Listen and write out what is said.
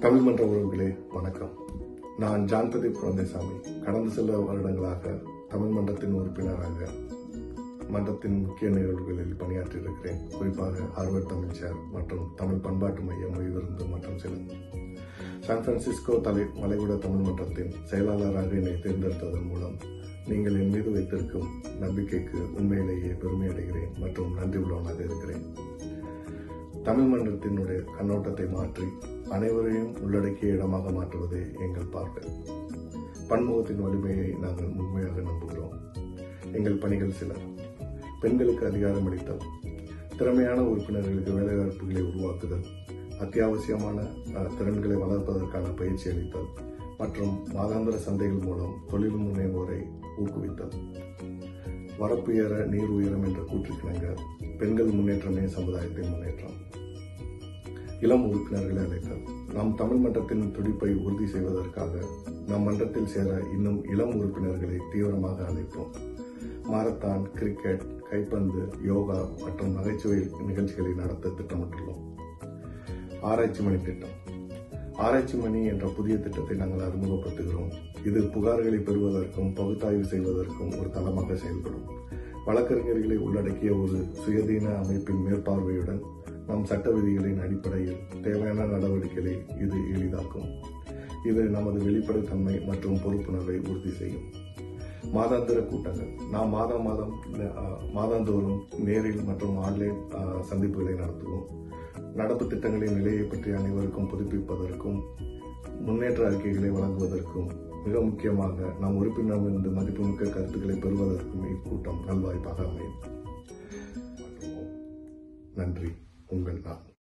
தமிழ் மன்ற உறவுகளே வணக்கம் நான் ஜான் பிரதீப் குழந்தைசாமி கடந்த சில வருடங்களாக தமிழ் மன்றத்தின் உறுப்பினராக மன்றத்தின் முக்கிய நிகழ்வுகளில் பணியாற்றியிருக்கிறேன் குறிப்பாக ஹார்வர்ட் தமிழ் சேர் மற்றும் தமிழ் பண்பாட்டு மைய மொழிவிருந்து மற்றும் சில சான் பிரான்சிஸ்கோ தலை வளைகுடா தமிழ் மன்றத்தின் செயலாளராக என்னை தேர்ந்தெடுத்ததன் மூலம் நீங்கள் என் மீது வைத்திருக்கும் நம்பிக்கைக்கு உண்மையிலேயே பெருமை அடைகிறேன் மற்றும் நன்றி உள்ளவனாக இருக்கிறேன் தமிழ் மன்றத்தினுடைய கண்ணோட்டத்தை மாற்றி அனைவரையும் உள்ளடக்கிய இடமாக மாற்றுவதே எங்கள் பார்வை பன்முகத்தின் வலிமையை நாங்கள் உண்மையாக நம்புகிறோம் எங்கள் பணிகள் சில பெண்களுக்கு அதிகாரம் அளித்தல் திறமையான உறுப்பினர்களுக்கு வேலைவாய்ப்புகளை உருவாக்குதல் அத்தியாவசியமான அஹ், திறன்களை வளர்ப்பதற்கான பயிற்சி அளித்தல் மற்றும் மாதாந்திர சந்தைகள் மூலம் தொழில் முனைவோரை ஊக்குவித்தல் வரப்புயர நீர் உயரம் என்ற கூற்றுக்கிணங்க பெண்கள் முன்னேற்றமே சமுதாயத்தின் முன்னேற்றம் இளம் உறுப்பினர்களை அழைத்தல் நம் தமிழ் மன்றத்தின் துடிப்பை உறுதி செய்வதற்காக நம் மன்றத்தில் சேர இன்னும் இளம் உறுப்பினர்களை தீவிரமாக அழைப்போம் மாரத்தான் கிரிக்கெட் கைப்பந்து யோகா மற்றும் நகைச்சுவை நிகழ்ச்சிகளை நடத்த திட்டமிட்டுள்ளோம் ஆராய்ச்சி மணி திட்டம் ஆராய்ச்சி மணி என்ற புதிய திட்டத்தை நாங்கள் அறிமுகப்படுத்துகிறோம் இது புகார்களை பெறுவதற்கும் பகுத்தாய்வு செய்வதற்கும் ஒரு தளமாக செயல்படும் வழக்கறிஞர்களை உள்ளடக்கிய ஒரு சுயதீன அமைப்பின் மேற்பார்வையுடன் நம் சட்ட விதிகளின் அடிப்படையில் தேவையான நடவடிக்கைகளை இது எளிதாக்கும் இது நமது வெளிப்படைத்தன்மை மற்றும் பொறுப்புணர்வை உறுதி செய்யும் மாதாந்திர கூட்டங்கள் நாம் மாதம் மாதம் அஹ், மாதந்தோறும் நேரில் மற்றும் ஆன்லைன் அஹ், சந்திப்புகளை நடத்துவோம் நடப்பு திட்டங்களின் நிலையை பற்றி அனைவருக்கும் புதுப்பிப்பதற்கும் முன்னேற்ற அறிக்கைகளை வழங்குவதற்கும் மிக முக்கியமாக நம் உறுப்பினரிடமிருந்து மதிப்புமிக்க கருத்துக்களை பெறுவதற்கும் இக்கூட்டம் நல்வாய்ப்பாக அமையும் நன்றி உங்கள் நான்